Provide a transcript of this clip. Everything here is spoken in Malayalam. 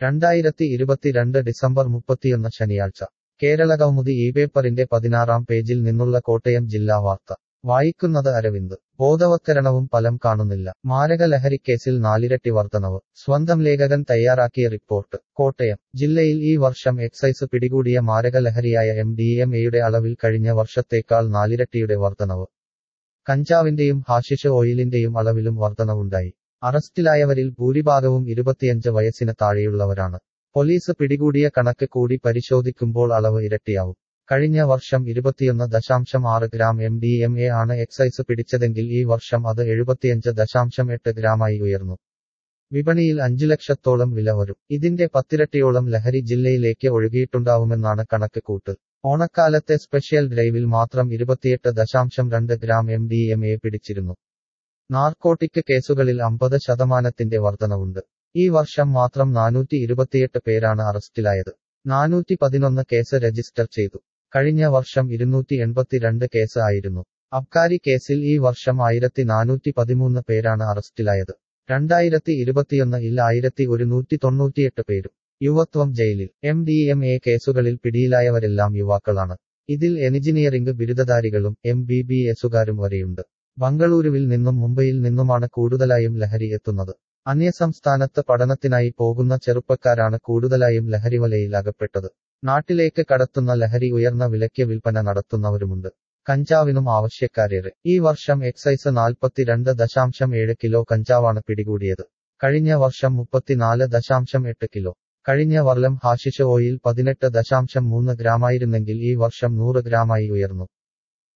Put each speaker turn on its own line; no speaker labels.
രണ്ടായിരത്തി ഇരുപത്തിരണ്ട് ഡിസംബർ മുപ്പത്തിയൊന്ന് ശനിയാഴ്ച കേരളകൗമുദി ഈ പേപ്പറിന്റെ പതിനാറാം പേജിൽ നിന്നുള്ള കോട്ടയം ജില്ലാ വാർത്ത വായിക്കുന്നത് അരവിന്ദ് ബോധവത്കരണവും ഫലം കാണുന്നില്ല മാരക ലഹരിക്കേസിൽ നാലിരട്ടി വർധനവ് സ്വന്തം ലേഖകൻ തയ്യാറാക്കിയ റിപ്പോർട്ട് കോട്ടയം ജില്ലയിൽ ഈ വർഷം എക്സൈസ് പിടികൂടിയ മാരക ലഹരിയായ എം ഡി എം എയുടെ അളവിൽ കഴിഞ്ഞ വർഷത്തേക്കാൾ നാലിരട്ടിയുടെ വർധനവ് കഞ്ചാവിന്റെയും ഹാഷിഷ് ഓയിലിന്റെയും അളവിലും വർധനവുണ്ടായി അറസ്റ്റിലായവരിൽ ഭൂരിഭാഗവും ഇരുപത്തിയഞ്ച് വയസ്സിന് താഴെയുള്ളവരാണ് പോലീസ് പിടികൂടിയ കണക്ക് കൂടി പരിശോധിക്കുമ്പോൾ അളവ് ഇരട്ടിയാവും കഴിഞ്ഞ വർഷം ഇരുപത്തിയൊന്ന് ദശാംശം ആറ് gram M D M A ആണ് എക്സൈസ് പിടിച്ചതെങ്കിൽ ഈ വർഷം അത് എഴുപത്തിയഞ്ച് ദശാംശം എട്ട് ഗ്രാമായി ഉയർന്നു വിപണിയിൽ അഞ്ചു ലക്ഷത്തോളം വില വരും ഇതിന്റെ പത്തിരട്ടിയോളം ലഹരി ജില്ലയിലേക്ക് ഒഴുകിയിട്ടുണ്ടാവുമെന്നാണ് കണക്ക് കൂട്ട് ഓണക്കാലത്തെ സ്പെഷ്യൽ ഡ്രൈവിൽ മാത്രം ഇരുപത്തിയെട്ട് ദശാംശം രണ്ട് gram M D M A പിടിച്ചിരുന്നു നാർക്കോട്ടിക് കേസുകളിൽ അമ്പത് ശതമാനത്തിന്റെ വർധനവുണ്ട് ഈ വർഷം മാത്രം നാനൂറ്റി ഇരുപത്തിയെട്ട് പേരാണ് അറസ്റ്റിലായത് നാനൂറ്റി പതിനൊന്ന് കേസ് രജിസ്റ്റർ ചെയ്തു കഴിഞ്ഞ വർഷം ഇരുന്നൂറ്റി എൺപത്തിരണ്ട് കേസ് ആയിരുന്നു അബ്കാരി കേസിൽ ഈ വർഷം ആയിരത്തി നാനൂറ്റി പതിമൂന്ന് പേരാണ് അറസ്റ്റിലായത് രണ്ടായിരത്തി ഇരുപത്തിയൊന്ന് ഇൽ ആയിരത്തി ഒരുന്നൂറ്റി തൊണ്ണൂറ്റിയെട്ട് പേരും യുവത്വം ജയിലിൽ എം ഡി എം എ കേസുകളിൽ പിടിയിലായവരെല്ലാം യുവാക്കളാണ് ഇതിൽ എഞ്ചിനീയറിംഗ് ബിരുദധാരികളും എം ബി ബി എസുകാരും വരെയുണ്ട് ബംഗളൂരുവിൽ നിന്നും മുംബൈയിൽ നിന്നുമാണ് കൂടുതലായും ലഹരി എത്തുന്നത് അന്യസംസ്ഥാനത്ത് പഠനത്തിനായി പോകുന്ന ചെറുപ്പക്കാരാണ് കൂടുതലായും ലഹരിവലയിൽ അകപ്പെട്ടത് നാട്ടിലേക്ക് കടത്തുന്ന ലഹരി ഉയർന്ന വിലയ്ക്ക് വിൽപ്പന നടത്തുന്നവരുമുണ്ട് കഞ്ചാവിനും ആവശ്യക്കാരേറെ ഈ വർഷം എക്സൈസ് നാൽപ്പത്തിരണ്ട് ദശാംശം ഏഴ് കിലോ കഞ്ചാവാണ് പിടികൂടിയത് കഴിഞ്ഞ വർഷം മുപ്പത്തിനാല് ദശാംശം എട്ട് കിലോ കഴിഞ്ഞ വർഷം ഹാഷിഷ് ഓയിൽ പതിനെട്ട് ദശാംശം മൂന്ന് ഗ്രാമായിരുന്നെങ്കിൽ ഈ വർഷം നൂറ് ഗ്രാമായി ഉയർന്നു